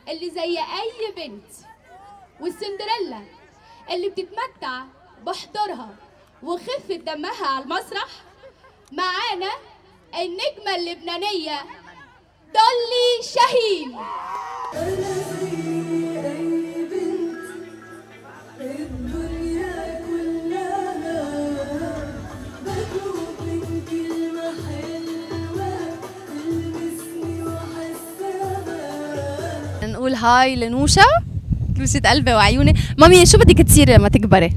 اللي زي اي بنت والسندريلا اللي بتتمتع بحضورها وخفة دمها على المسرح معانا النجمة اللبنانية دولي شاهين أنا زي أي بنت الدنيا كلها بدوب من كلمة حلوة تلمسني وحسها نقول هاي لنوشا لوسة قلبي وعيوني مامي شو بدك تصيري لما تكبري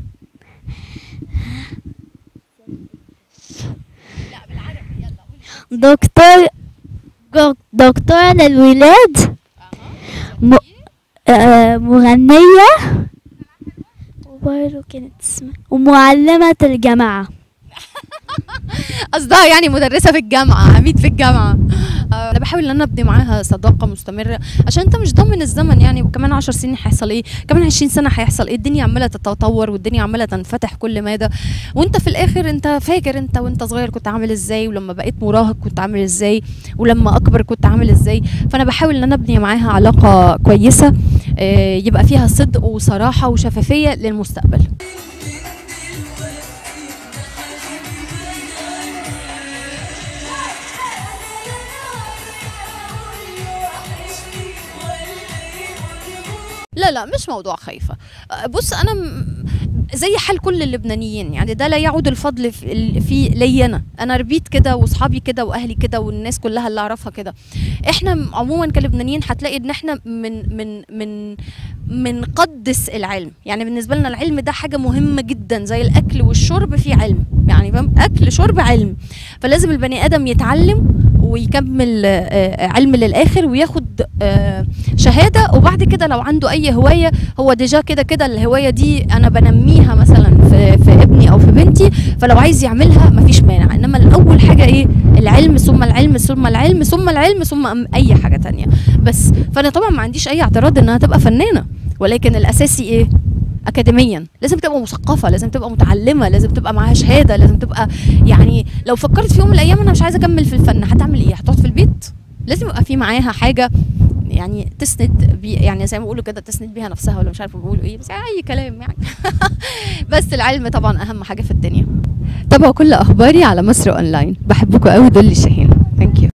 دكتور جو- دكتورة للولاد م... آه، مغنية وبرضه كانت اسمها ومعلمة الجامعة قصدها يعني مدرسة في الجامعة عميد في الجامعة آه، انا بحاول ان انا ابني معاها صداقة مستمرة عشان انت مش ضامن الزمن يعني وكمان عشر سنين هيحصل ايه كمان عشرين سنة هيحصل ايه الدنيا عمالة تتطور والدنيا عمالة تنفتح كل مدى وانت في الاخر انت فاكر انت وانت صغير كنت عامل ازاي ولما بقيت مراهق كنت عامل ازاي ولما اكبر كنت عامل ازاي فانا بحاول ان انا ابني معاها علاقة كويسة آه، يبقى فيها صدق وصراحة وشفافية للمستقبل لا لا مش موضوع خايفة أه، بص أنا م- زي حال كل اللبنانيين يعني ده لا يعود الفضل في في لي أنا أنا ربيت كده وأصحابي كده وأهلي كده والناس كلها اللي أعرفها كده إحنا م- عموما كلبنانيين هتلاقي إن إحنا من من من منقدس العلم يعني بالنسبة لنا العلم ده حاجة مهمة جدا زي الأكل والشرب في علم يعني فاهم أكل شرب علم فلازم البني آدم يتعلم ويكمل آه، علم للآخر وياخد آه، شهاده وبعد كده لو عنده اي هوايه هو ديجا كده كده الهوايه دي انا بنميها مثلا في, في ابني او في بنتي فلو عايز يعملها مفيش مانع انما الاول حاجه ايه العلم ثم العلم ثم العلم ثم العلم ثم أم- اي حاجه تانية بس فانا طبعا ما عنديش اي اعتراض انها تبقى فنانه ولكن الاساسي ايه اكاديميا لازم تبقى مثقفه لازم تبقى متعلمه لازم تبقى معاها شهاده لازم تبقى يعني لو فكرت في يوم من الايام انا مش عايزه اكمل في الفن هتعمل ايه هتقعد في البيت لازم يبقى في معاها حاجه يعني تسند بي يعني زي ما بيقولوا كده تسند بيها نفسها ولا مش عارفه بيقولوا ايه بس يعني اي كلام يعني بس العلم طبعا اهم حاجه في الدنيا تابعوا كل اخباري على مصر اونلاين بحبكم قوي دول شاهين ثانك يو